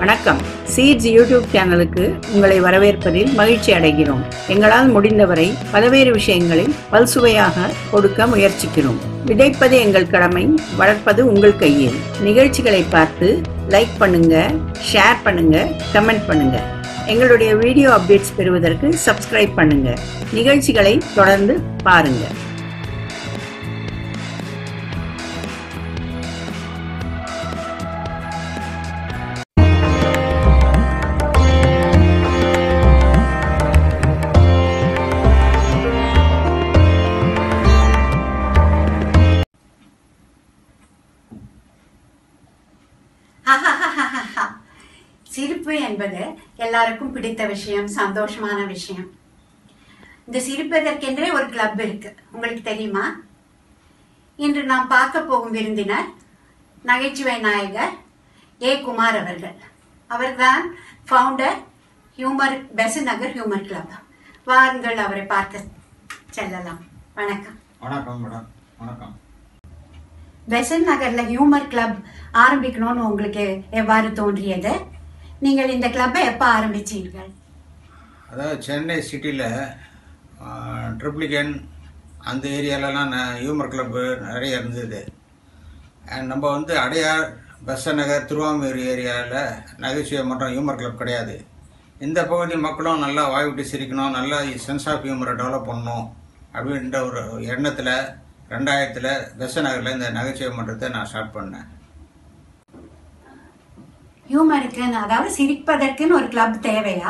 வணக்கம் seeds YouTube சேனலுக்கு உங்களை வரவேற்பதில் மகிழ்ச்சி அடைகிறோம் எங்களால் முடிந்தவரை பல்வேறு விஷயங்களை பல்சுவையாக கொடுக்க முயற்சிக்கிறோம் விதைப்பது எங்கள் கடமை வளர்ப்பது உங்கள் கையில் நிகழ்ச்சிகளை பார்த்து லைக் பண்ணுங்க ஷேர் பண்ணுங்க கமெண்ட் பண்ணுங்க எங்களுடைய வீடியோ அப்டேட்ஸ் பெறுவதற்கு சப்ஸ்கிரைப் பண்ணுங்க நிகழ்ச்சிகளை தொடர்ந்து பாருங்க ஆஹாஹாஹாஹா. சிரிப்பு என்பது எல்லாருக்கும் பிடித்த விஷயம் சந்தோஷமான விஷயம் இந்த சிரிப்பதற்கென்றே ஒரு கிளப் இருக்கு உங்களுக்கு தெரியுமா இன்று நாம் பார்க்க போகும் விருந்தினர் நகைச்சுவை நாயகர் ஏ குமார் அவர்கள் அவர்தான் founder humour Besant Nagar humour club வாருங்கள் அவரை பார்க்க செல்லலாம் வணக்கம் வணக்கம் மேடம் வணக்கம் பெசன் நகர்ல ஹியூமர் கிளப் ஆரம்பிக்கணும்னு உங்களுக்கு எவ்வாறு தோன்றியது நீங்கள் இந்த கிளப்பை எப்போ ஆரம்பிச்சீர்கள் அதாவது சென்னை சிட்டியில் ட்ரிப்ளிகன் அந்த ஏரியாலலாம் ந- ஹியூமர் கிளப்பு நிறைய இருந்தது And நம்ம வந்து அடையார் பெச நகர் திருவாமூர் ஏரியாவில் நகைச்சுவை மற்றும் ஹியூமர் கிளப் கிடையாது இந்த பகுதி மக்களும் நல்லா வாய் விட்டு சிரிக்கணும் நல்லா சென்ஸ் ஆஃப் ஹியூமரை டெவலப் பண்ணணும் அப்படின்ற ஒரு எண்ணத்தில் ரெண்டாயிரத்தில் பெச நகரில் இந்த நகைச்சுவை மன்றத்தை நான் ஸ்டார்ட் பண்ணேன் ஹியூமருக்குன்னு அதாவது சிரிப்பதற்குன்னு ஒரு கிளப் தேவையா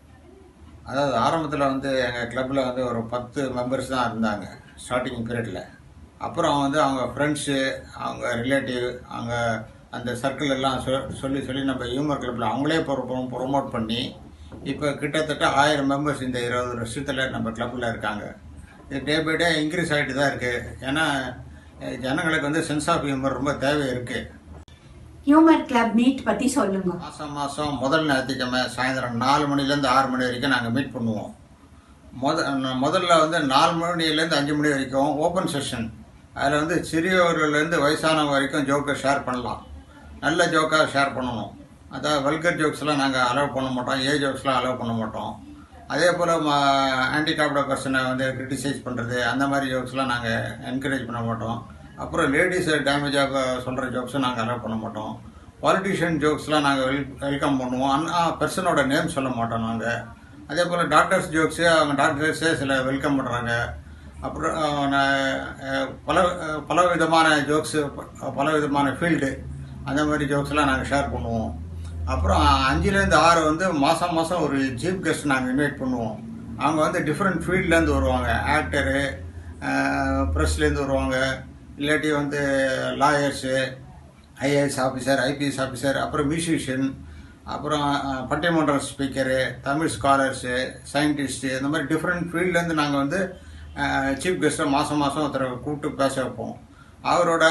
அதாவது ஆரம்பத்தில் வந்து எங்கள் கிளப்பில் வந்து ஒரு பத்து மெம்பர்ஸ் தான் இருந்தாங்க ஸ்டார்டிங் பீரியடில் அப்புறம் வந்து அவங்க ஃப்ரெண்ட்ஸு அவங்க ரிலேட்டிவ் அவங்க அந்த சர்க்கிள் எல்லாம் சொ சொல்லி சொல்லி நம்ம ஹியூமர் கிளப்பில் அவங்களே ப்ரொமோட் பண்ணி இப்போ கிட்டத்தட்ட ஆயிரம் மெம்பர்ஸ் இந்த இருபது வருஷத்தில் நம்ம கிளப்பில் இருக்காங்க இது டே பை டே இன்க்ரீஸ் ஆகிட்டு தான் இருக்குது ஏன்னா அஹ், ஜனங்களுக்கு வந்து சென்ஸ் ஆஃப் ஹியூமர் ரொம்ப தேவை இருக்குது ஹியூமர் கிளப் மீட் பத்தி சொல்லுங்க மாதம் மாதம் முதல் ஞாயிற்றுக்கிழமை சாயந்தரம் நாலு மணிலேருந்து ஆறு மணி வரைக்கும் நாங்கள் மீட் பண்ணுவோம் முத ந- முதல்ல வந்து நாலு மணிலேருந்து அஞ்சு மணி வரைக்கும் ஓப்பன் செஷன் அதில் வந்து சிறியவர்கள்லேருந்து வயசானவங்க வரைக்கும் ஜோக்கை ஷேர் பண்ணலாம் நல்ல ஜோக்காக ஷேர் பண்ணணும் அதாவது வல்கர் ஜோக்ஸ்லாம் நாங்கள் அலோவ் பண்ண மாட்டோம் ஏ ஜோக்ஸ்லாம் அலோவ் பண்ண மாட்டோம் அதே போல் ஹேண்டிகாப்ட பர்சனை வந்து கிரிட்டிசைஸ் பண்ணுறது அந்த மாதிரி ஜோக்ஸ்லாம் நாங்கள் என்கரேஜ் பண்ண மாட்டோம் அப்புறம் லேடிஸ் டேமேஜாக சொல்கிற ஜோக்ஸும் நாங்கள் அலோவ் பண்ண மாட்டோம் பாலிட்டிஷியன் ஜோக்ஸ்லாம் நாங்கள் வெல் வெல்கம் பண்ணுவோம் அண்ணா பர்சனோட நேம் சொல்ல மாட்டோம் நாங்கள் அதே போல் டாக்டர்ஸ் ஜோக்ஸு அவங்க டாக்டர்ஸே சில வெல்கம் பண்ணுறாங்க அப்புறம் அஹ், நான், அஹ், பல அஹ், பல விதமான ஜோக்ஸு பல விதமான ஃபீல்டு அந்த மாதிரி ஜோக்ஸ்லாம் நாங்கள் ஷேர் பண்ணுவோம் அப்புறம் அஞ்சுலேருந்து ஆறு வந்து மாதம் மாதம் ஒரு சீஃப் கெஸ்ட் நாங்கள் இன்வைட் பண்ணுவோம் அவங்க வந்து டிஃப்ரெண்ட் ஃபீல்ட்லேருந்து வருவாங்க ஆக்டரு ப்ரெஸ்லேருந்து வருவாங்க இல்லாட்டி வந்து lawyers IAS officer IPS officer அப்புறம் மியூசிஷியன் அப்புறம் அஹ், பட்டிமன்ற ஸ்பீக்கரு தமிழ் ஸ்காலர்ஸு சயின்டிஸ்ட்டு இந்த மாதிரி டிஃப்ரெண்ட் ஃபீல்ட்லேருந்து நாங்கள் வந்து சீஃப் கெஸ்ட்டை மாதம் மாதம் ஒருத்தரை கூப்பிட்டு பேச வைப்போம் அவரோட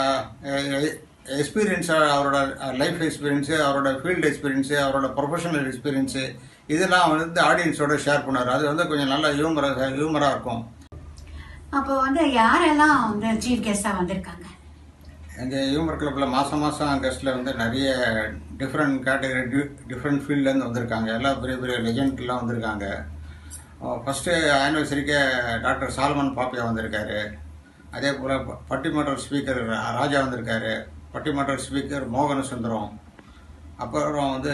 எக்ஸ்பீரியன்ஸை அவரோட லைஃப் எக்ஸ்பீரியன்ஸு அவரோட ஃபீல்டு எக்ஸ்பீரியன்ஸு அவரோட ப்ரொஃபஷனல் எக்ஸ்பீரியன்ஸு இதெல்லாம் வந்து ஆடியன்ஸோட ஷேர் பண்ணார் அது வந்து கொஞ்சம் நல்லா ஹியூமராக ஹியூமராக இருக்கும் அப்போ வந்து யாரெல்லாம் வந்து சீஃப் கெஸ்டா வந்திருக்காங்க எங்கள் ஹியூமர் கிளப்பில் மாதம் மாதம் கெஸ்ட்டில் வந்து நிறைய டிஃப்ரெண்ட் கேட்டகரி டி டிஃப்ரெண்ட் ஃபீல்ட்லேருந்து வந்திருக்காங்க எல்லாம் பெரிய பெரிய லெஜெண்ட்லாம் வந்திருக்காங்க ஃபஸ்ட்டு ஆனிவர்சரிக்கு டாக்டர் சால்மன் பாப்பியா வந்திருக்காரு அதே போல் பட்டிமன்ற ஸ்பீக்கர் ராஜா வந்திருக்காரு பட்டிமன்ற ஸ்பீக்கர் மோகன சுந்தரம் அப்புறம் வந்து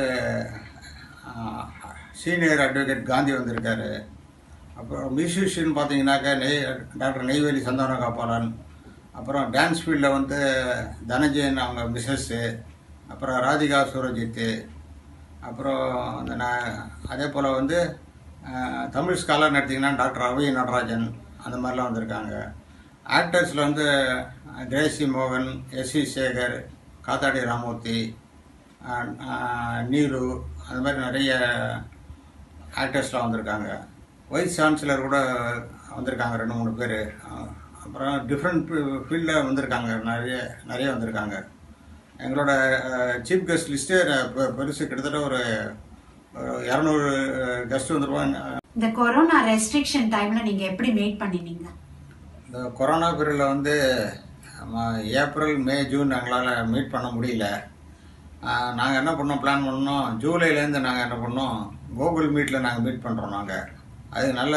சீனியர் அட்வொகேட் காந்தி வந்திருக்காரு அப்புறம் மியூசிஷியன் பார்த்தீங்கன்னாக்கா நெய் டாக்டர் நெய்வேலி சந்தான காப்பாளன் அப்புறம் டான்ஸ் ஃபீல்டில் வந்து தனஜயன் அவங்க மிஸ்ஸஸ்ஸு அப்புறம் ராதிகா சூரஜித்து அப்புறம் அந்த நான் அதே போல் வந்து அஹ், தமிழ் ஸ்காலர் எடுத்திங்கன்னா டாக்டர் அவை நடராஜன் அந்த மாதிரிலாம் வந்திருக்காங்க ஆக்டர்ஸில் வந்து அஹ், கிரேசி மோகன் எஸ் சி சேகர் காத்தாடி ராமூர்த்தி அஹ், அஹ், நீரு அந்த மாதிரி நிறைய ஆக்டர்ஸ்லாம் வந்திருக்காங்க வைஸ் சான்சலர் கூட வந்திருக்காங்க ரெண்டு மூணு பேர் அப்புறம் டிஃப்ரெண்ட் ஃபீல்டில் வந்திருக்காங்க நிறைய நிறைய வந்திருக்காங்க எங்களோட சீஃப் கெஸ்ட் லிஸ்ட்டே பெருசு கிட்டத்தட்ட ஒரு இரநூறு கெஸ்ட் வந்துருவாங்க இந்த கொரோனா ரெஸ்ட்ரிக்ஷன் டைம்ல நீங்க எப்படி மீட் பண்ணினீங்க இந்த கொரோனா பீரியடில் வந்து ஆமா, ஏப்ரல் மே ஜூன் எங்களால் மீட் பண்ண முடியல நாங்கள் என்ன பண்ணோம் பிளான் பண்ணோம் ஜூலைலேருந்து நாங்கள் என்ன பண்ணோம் கூகுள் மீட்டில் நாங்கள் மீட் பண்ணுறோம் நாங்கள் அது நல்ல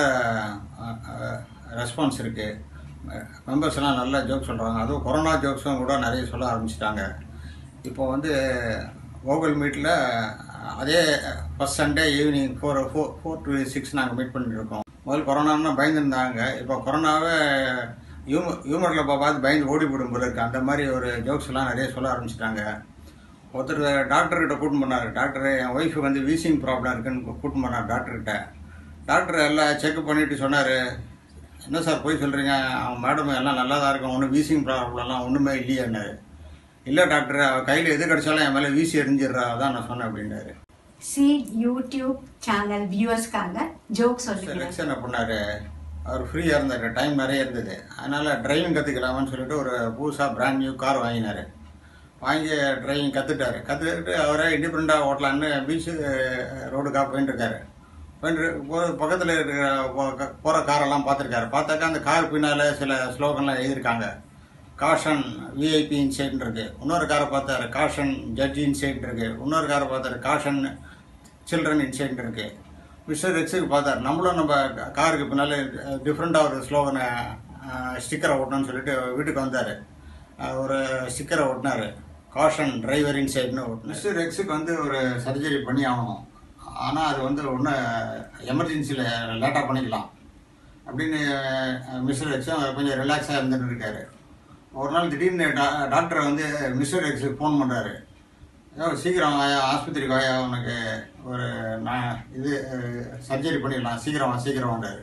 ரெஸ்பான்ஸ் இருக்குது மெம்பர்ஸ் எல்லாம் நல்ல ஜோக் சொல்கிறாங்க அதுவும் கொரோனா ஜோக்ஸும் கூட நிறைய சொல்ல ஆரம்பிச்சிட்டாங்க இப்போ வந்து கூகுள் மீட்டில் அதே first Sunday evening four four four to six நாங்கள் மீட் பண்ணிட்டு இருக்கோம் முதல்ல கொரோனான்னா பயந்துருந்தாங்க இப்போ கொரோனாவே ஹியூமர் ஹியூமர் கிளப்பை பார்த்து பயந்து ஓடி போடும் போல இருக்கு அந்த மாதிரி ஒரு ஜோக்ஸ் எல்லாம் நிறைய சொல்ல ஆரம்பிச்சிட்டாங்க ஒருத்தர் டாக்டர்கிட்ட கூட்டின்னு போனார் டாக்டர் என் ஒய்ஃபுக்கு வந்து வீசிங் ப்ராப்ளம் இருக்குன்னு கூட்டின்னு போனார் டாக்டர்கிட்ட டாக்டர் எல்லாம் செக் பண்ணிட்டு சொன்னார் என்ன சார் போய் சொல்கிறீங்க அவன் மேடம் எல்லாம் நல்லா தான் இருக்கும் ஒன்றும் வீசிங் ப்ராப்ளம்லாம் ஒன்றுமே இல்லையான்னாரு இல்லை டாக்டர் அவள் கையில் எது கிடைச்சாலும் என் மேலே வீசி எரிஞ்சிடுறா அதான் நான் சொன்னேன் அப்படின்னாரு சீட் யூடியூப் சேனல் வியூவர்ஸ்க்காக ஜோக் சொல்லுகிறேன் லெக்ஸ் என்ன பண்ணார் அவர் ஃப்ரீயாக இருந்தார் டைம் நிறைய இருந்தது அதனால் டிரைவிங் கற்றுக்கலாமான்னு சொல்லிட்டு ஒரு புதுசாக பிராண்ட் நியூ கார் வாங்கினார் வாங்கி டிரைவிங் கற்றுட்டாரு கற்றுக்கிட்டு அவரே இண்டிபெண்ட்டாக ஓட்டலான்னு பீச்சு ரோடுக்காக போயிட்டு இருக்காரு போயிட்டு போ- பக்கத்தில் இருக்கிற போகிற காரெல்லாம் பார்த்துருக்காரு பார்த்தாக்கா அந்த கார் பின்னால் சில ஸ்லோகன்லாம் எழுதியிருக்காங்க காஷன் விஐபி இன்சைட்னு இருக்கு இன்னொரு காரை பார்த்தாரு காஷன் ஜட்ஜி இன்சைட் இருக்கு இன்னொரு காரை பார்த்தாரு காஷன் சில்ட்ரன் இன்சைட் இருக்கு மிஸ்டர் எக்ஸுக்கு பார்த்தாரு நம்மளும் நம்ம காருக்கு பின்னால் டிஃப்ரெண்ட்டாக ஒரு ஸ்லோகனை ஸ்டிக்கரை ஓட்டணும்னு சொல்லிட்டு வீட்டுக்கு வந்தார் ஒரு ஸ்டிக்கரை ஓட்டினார் காஷன் டிரைவர் இன்சைட்னு ஓட்டினார் மிஸ்டர் எக்ஸுக்கு வந்து ஒரு சர்ஜரி பண்ணி ஆகணும் ஆனால் அது வந்து ஒன்றும் எமர்ஜென்சியில் லேட்டாக பண்ணிக்கலாம் அப்படின்னு மிஸ்டர் எக்ஸும் கொஞ்சம் ரிலாக்ஸாக இருந்துட்டு இருக்காரு ஒரு நாள் திடீர்னு டா டாக்டர் வந்து மிஸ்டர் எக்ஸுக்கு ஃபோன் பண்ணுறாரு ஏதோ சீக்கிரம் வாயா ஆஸ்பத்திரிக்கு வாயா உனக்கு ஒரு நான் இது சர்ஜரி பண்ணிடலாம் சீக்கிரம் வா சீக்கிரம் வாண்டாரு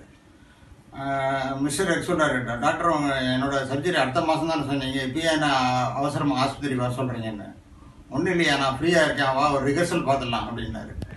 மிஸ்டர் எக்ஸ் சொல்கிறாரு டாக்டர் உங்க என்னோட சர்ஜரி அடுத்த மாதம் தானே சொன்னீங்க இப்பயே நான் அவசரமாக ஆஸ்பத்திரிக்கு வர சொல்கிறீங்கன்னு ஒன்றும் இல்லையா நான் ஃப்ரீயாக இருக்கேன் வா ஒரு ரிஹர்சல் பார்த்துடலாம் அப்படின்னாரு